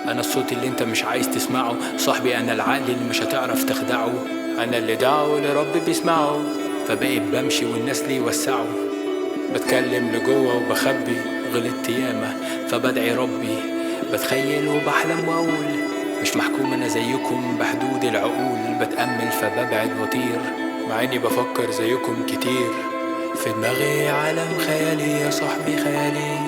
انا الصوت اللي انت مش عايز تسمعه صاحبي انا العقل اللي مش هتعرف تخدعه انا اللي دعوه لربي بيسمعه فبقيت بمشي والناس لي يوسعوا بتكلم لجوه وبخبي غلطت ياما فبدعي ربي بتخيل وبحلم واقول مش محكوم انا زيكم بحدود العقول بتأمل فببعد واطير مع اني بفكر زيكم كتير في دماغي عالم خيالي يا صاحبي خيالي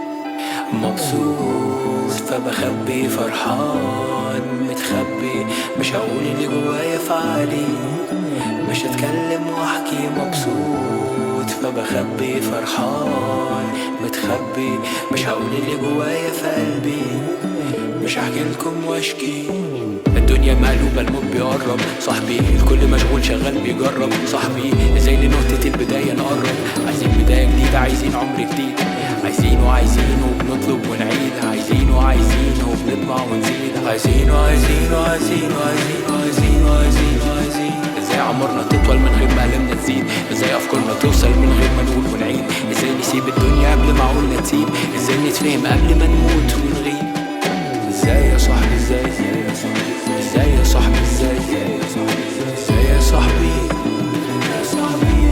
مبسوط فبخبي فرحان متخبي مش هقول اللي جوايا فعلي مش هتكلم واحكي مبسوط فبخبي فرحان متخبي مش هقول اللي جوايا في قلبي مش هحكي لكم واشكي الدنيا مقلوبة الموت بيقرب صاحبي الكل مشغول شغال بيجرب صاحبي ازاي لنقطة البداية نقرب عايزين بداية جديدة عايزين عمر جديد عايزين وعايزين وبنطلب ونعيد عايزين وعايزين وبنطمع ونزيد عايزين وعايزين وعايزين وعايزين وعايزين وعايزين وعايزين ازاي عمرنا تطول من غير ما قلمنا تزيد ازاي افكارنا توصل من غير ما نقول ونعيد ازاي نسيب الدنيا قبل ما عقولنا تسيب ازاي نتفهم قبل ما نموت ونغيب ازاي يا صاحبي ازاي ازاي يا صاحبي ازاي ازاي يا صاحبي يا صاحبي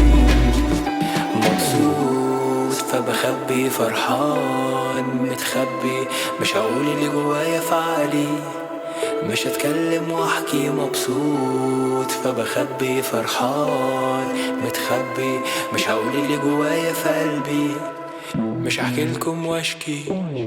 مبسوط فبخبي فرحان متخبي مش هقول اللي جوايا فعلي مش هتكلم واحكي مبسوط فبخبي فرحان متخبي مش هقول اللي جوايا في قلبي مش هحكي لكم واشكي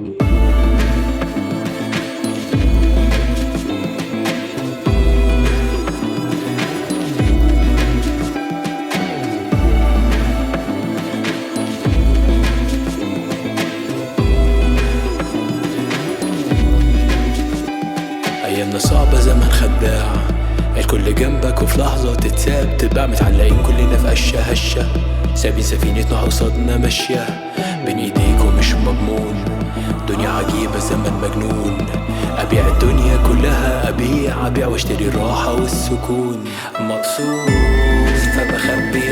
أيامنا صعبة زمن خداع الكل جنبك وفي لحظة تتساب تبقى متعلقين كلنا في قشة هشة سابين سفينتنا قصادنا ماشية بين ايديك ومش مضمون دنيا عجيبة زمن مجنون أبيع الدنيا كلها أبيع أبيع واشتري الراحة والسكون مبسوط فبخبي